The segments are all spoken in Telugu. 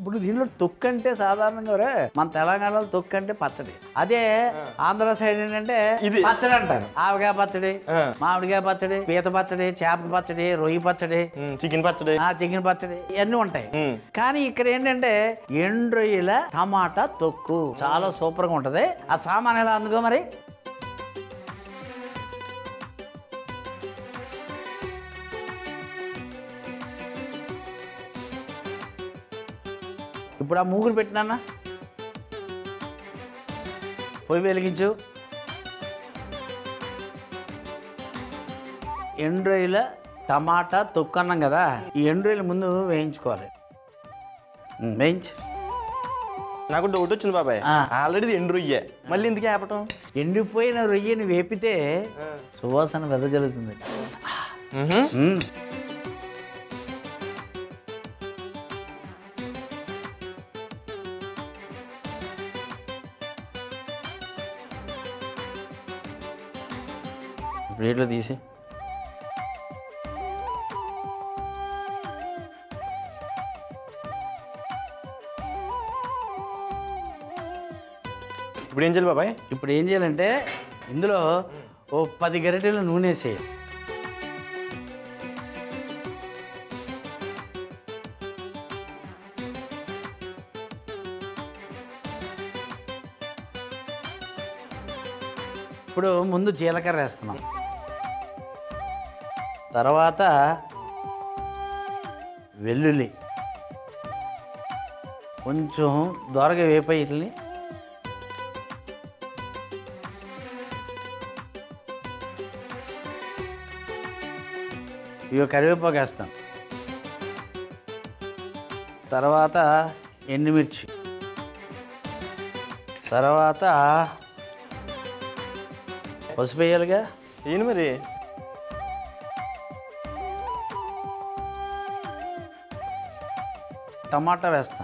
ఇప్పుడు దీనిలో తొక్కు అంటే సాధారణంగా రే మన తెలంగాణలో తొక్కు అంటే పచ్చడి అదే ఆంధ్ర సైడ్ ఏంటంటే ఇది. పచ్చడి అంటారు ఆవకాయ పచ్చడి ఆ. మామిడికాయ పచ్చడి పీత పచ్చడి చేపల పచ్చడి రొయ్యి పచ్చడి ఉమ్, చికెన్ పచ్చడి ఆ చికెన్ పచ్చడి ఇవన్నీ ఉంటాయి ఉమ్. కానీ ఇక్కడ ఏంటంటే ఎండ్రొయ్యల టమాటా తొక్కు చాలా సూపర్ గా ఉంటది ఆ సామాన్ ఎలా అందుకో మరి ఇప్పుడు ఆ మూగులు పెట్టినా పొయ్యి వెలిగించు ఎండ్రొయ్యల టమాటా తొక్కు అన్నాం కదా ఈ ఎండ్రొయ్యల ముందు వేయించుకోవాలి ఉమ్, వేయించు నాకు డౌట్ వచ్చింది బాబాయ్ ఆ. ఆల్రెడీ ఇది ఎండు రొయ్యే మళ్ళీ ఎందుకు ఆపటం ఎండిపోయిన రొయ్యని వేపితే సువాసన వెదజల్లుతుంది ఉహు. ఉమ్. ప్లేట్లో తీసి ఇప్పుడు ఏం చేయాలి బాబాయ్ ఇప్పుడు ఏం చేయాలంటే ఇందులో ఓ పది గరిటెల నూనె వేసేయి ఇప్పుడు ముందు జీలకర్ర వేస్తున్నాం తర్వాత వెల్లుల్లి కొంచెం దోరగా వేపాయి ఇట్లని ఇవి కరివేపాకు వేస్తాను తర్వాత ఎండుమిర్చి తర్వాత పసుపు వేయాలిగా ఏంటి మరి టమాటా వేస్తాం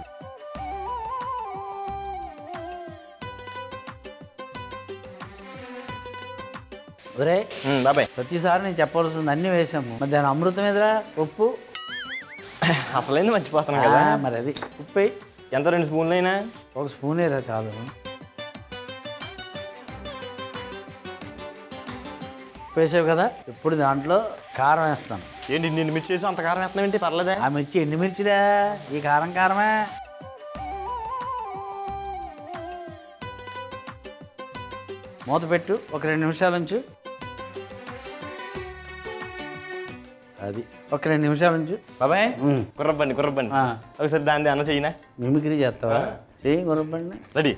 ఒరే ఉమ్, బాబాయ్ ప్రతిసారి నేను చెప్పవలసింది అన్నీ వేసాము మరి దాని అమృతం ఎదురా ఉప్పు అసలైంది మర్చిపోతున్నాను ఆ, కదా మరి అది ఉప్పు వేయి. ఎంత రెండు స్పూన్లు అయినా ఒక స్పూన్ వేరా చాలు ఉప్పు వేసావు కదా ఇప్పుడు దాంట్లో కారం వేస్తాను ఏంటి నిన్ను మిర్చి చేసి అంత కారం వేస్తున్నావు ఏంటి పర్లేదా ఆ మిర్చి ఎండు మిర్చిరా ఈ కారం కారమే మూత పెట్టు ఒక రెండు నిమిషాల నుంచి అది ఒక రెండు నిమిషాల నుంచి బాబాయ్ ఉమ్. కుర్రబ్బండి కుర్రబ్బండి ఆ, ఒకసారి దాన్ని అన్న చెయ్యినా మిమిక్రీ చేస్తావా చెయ్యి గుర్రబండి రెడీ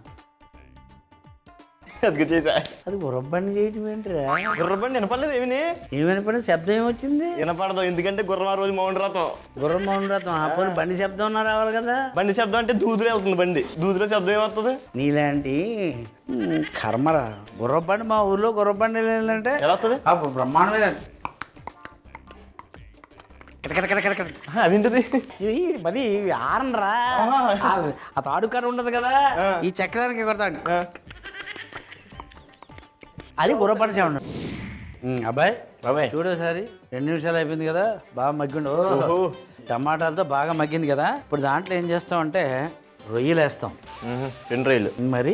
అది చేసా అది గుర్రబండి చేయటం ఏంటిరా గుర్రబండి వినపడలేదు ఏమిని ఏమైనా పని శబ్దం ఏమొచ్చింది వినపడదు ఎందుకంటే గుర్రం ఆ రోజు మౌండ్ రాతం గుర్రం మౌన రథం ఆ పోనీ బండి శబ్దం ఉన్నా రావాలి కదా బండి శబ్దం అంటే దూదులో వెళ్తుంది బండి దూదులో శబ్దం ఏమవుతుంది నీలాంటి ఉమ్, కర్మరా గుర్రబండి మా ఊర్లో గుర్రబండి ఏంటంటే ఎలా వస్తుంది ఆ బ్రహ్మాండమైన కిటకిటకిటకిటకిట. అదేంటిది ఇవి మరి ఆరనరా ఆ తాడు కర్ర ఉండదు కదా ఈ చక్రానికి కొడతాడు ఆ, అది గుర్రబండి సౌండ్ ఉమ్, అబ్బాయి బాబాయ్ చూడు ఒకసారి రెండు నిమిషాలు అయిపోయింది కదా బాగా మగ్గిండు ఓహో. టమాటాలతో బాగా మగ్గింది కదా ఇప్పుడు దాంట్లో ఏం చేస్తాం అంటే రొయ్యలు వేస్తాం ఉహు, రెండు రైలు మరి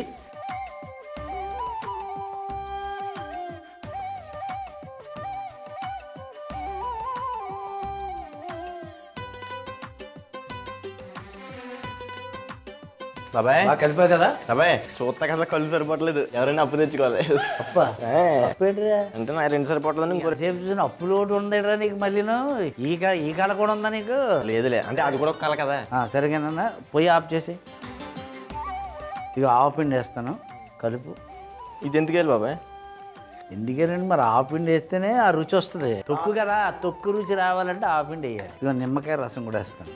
బాబాయ్ బాగా కలిపావు కదా బాబాయ్ చూస్తా కదా కళ్ళు సరిపోవట్లేదు ఎవరైనా అప్పు తెచ్చుకోవాలి అప్ప ఏ, అప్పేంటిరా అంటే నా రెండు సరిపోవట్లేదు ఇంకో సేపు చూసిన అప్పులు ఒకటి ఉందేట్రా నీకు మళ్ళీను ఈ కా ఈ కాడ కూడా ఉందా నీకు లేదులే అంటే అది కూడా ఒక కళ కదా ఆ, సరిగేనన్నా పొయ్యి ఆఫ్ చేసి ఇక ఆవు పిండి వేస్తాను కలుపు ఇది ఎందుకు వెళ్ళి బాబాయ్ ఎందుకేనండి మరి ఆవు పిండి వేస్తేనే ఆ రుచి వస్తుంది తొక్కు కదా ఆ తొక్కు రుచి రావాలంటే ఆవు పిండి వేయాలి ఇక నిమ్మకాయ రసం కూడా వేస్తాను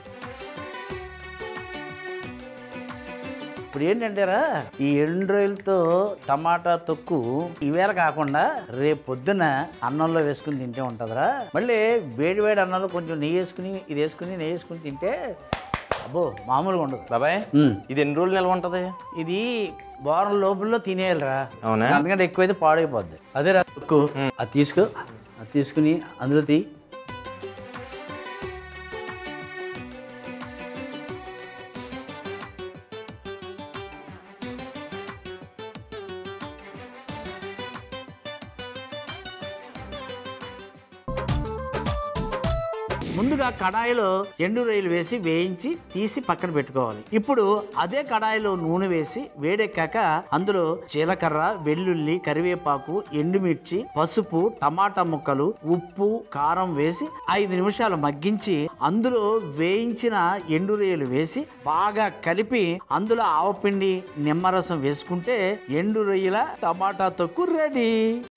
ఇప్పుడు ఏంటంటేరా ఈ ఎండు రొయ్యలతో టమాటా తొక్కు ఈవేళ కాకుండా రేపు పొద్దున అన్నంలో వేసుకుని తింటే ఉంటుందిరా మళ్ళీ వేడి వేడి అన్నంలో కొంచెం నెయ్యి వేసుకుని ఇది వేసుకుని నెయ్యి వేసుకుని తింటే అబ్బో మామూలుగా ఉండదు బాబాయ్ ఉమ్. ఇది ఎన్ని రోజులు నిల్వ ఉంటది ఇది వారం లోపల తినేయాలిరా అవునా అందుకంటే ఎక్కువైతే పాడైపోద్ది అదే రా తొక్కు అది తీసుకో అది తీసుకుని అందులో తీ ముందుగా కడాయిలో ఎండు రొయ్యలు వేసి వేయించి తీసి పక్కన పెట్టుకోవాలి ఇప్పుడు అదే కడాయిలో నూనె వేసి వేడెక్కాక అందులో జీలకర్ర వెల్లుల్లి కరివేపాకు ఎండుమిర్చి పసుపు టమాటా ముక్కలు ఉప్పు కారం వేసి ఐదు నిమిషాలు మగ్గించి అందులో వేయించిన ఎండు రొయ్యలు వేసి బాగా కలిపి అందులో ఆవపిండి నిమ్మరసం వేసుకుంటే ఎండు రొయ్యల టమాటా తొక్కు రెడీ